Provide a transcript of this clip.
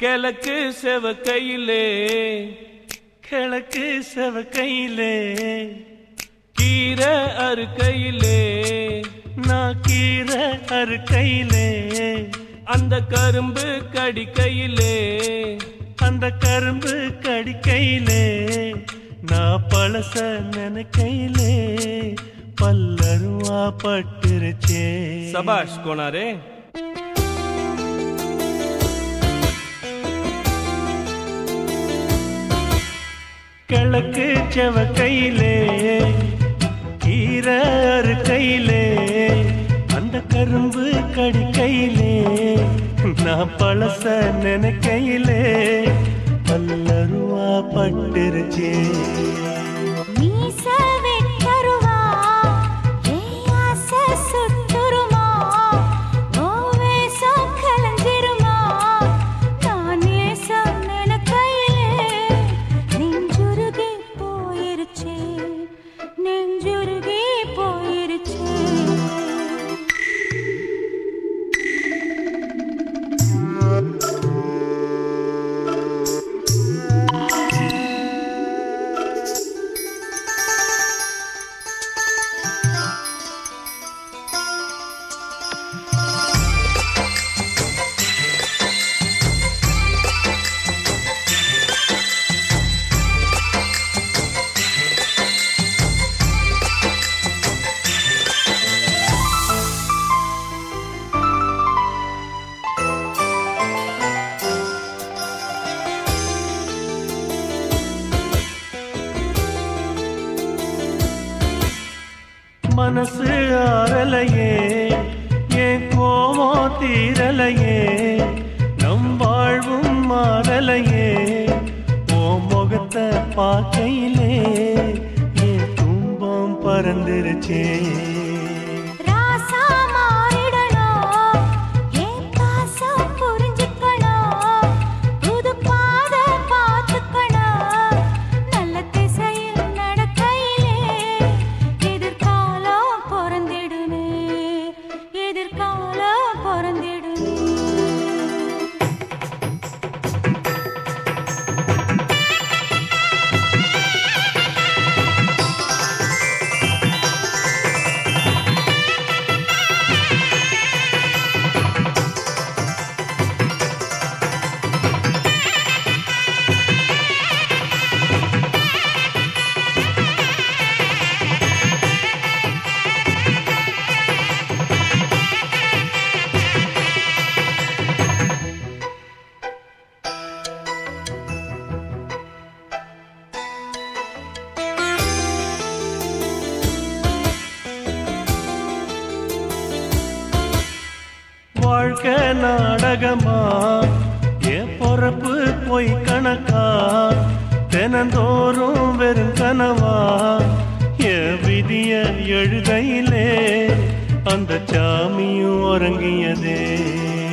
கிழக்கு செவக்கையிலே கிழக்கு செவக்கையிலே கீரை அறுக்கையிலே நான் கீரை அறுக்கையிலே அந்த கரும்பு கடிக்கையிலே அந்த கரும்பு கடிக்கையிலே நான் பழச நினைக்கையிலே பல்லருவா பட்டுருச்சே சபாஷ் கோனாரே கிழக்கு செவக்கையிலே கீரை அறுக்கையிலே அந்த கரும்பு கடிக்கையிலே நான் பழச நினைக்கையிலே பல்லருவா பட்டுருச்சே மீச வெட்டருவா ஏன் ஆசை சுட்டுருமா ஓ வேஷம் கலஞ்சிருமா நான் நேசம் நினைக்கையிலே நெஞ்சுருகி போயிருச்சே நெஞ்சுருகி போயிருச்சே மனசு ஆறலையே என் கோவம் தீரலையே நம் வாழ்வும் மாறலையே ஓ முகத்தை பார்க்கையிலே என் துன்பம் பறந்துருச்சே ராசா மாறிடணும் ஏன் பாசம் புரிஞ்சுக்கணும் புது பாத பார்த்துக்கணும் நல்ல திசையில் நடக்கையிலே எதிர்காலம் பிறந்திடுமே எதிர்காலம் பிறந்திடுமே வாழ்க்கை நாடகமா என் பொறப்பு பொய் கணக்கா தினந்தோறும் வெறும் கனவா என் விதிய எழுதையிலே அந்த சாமியும் உறங்கியதே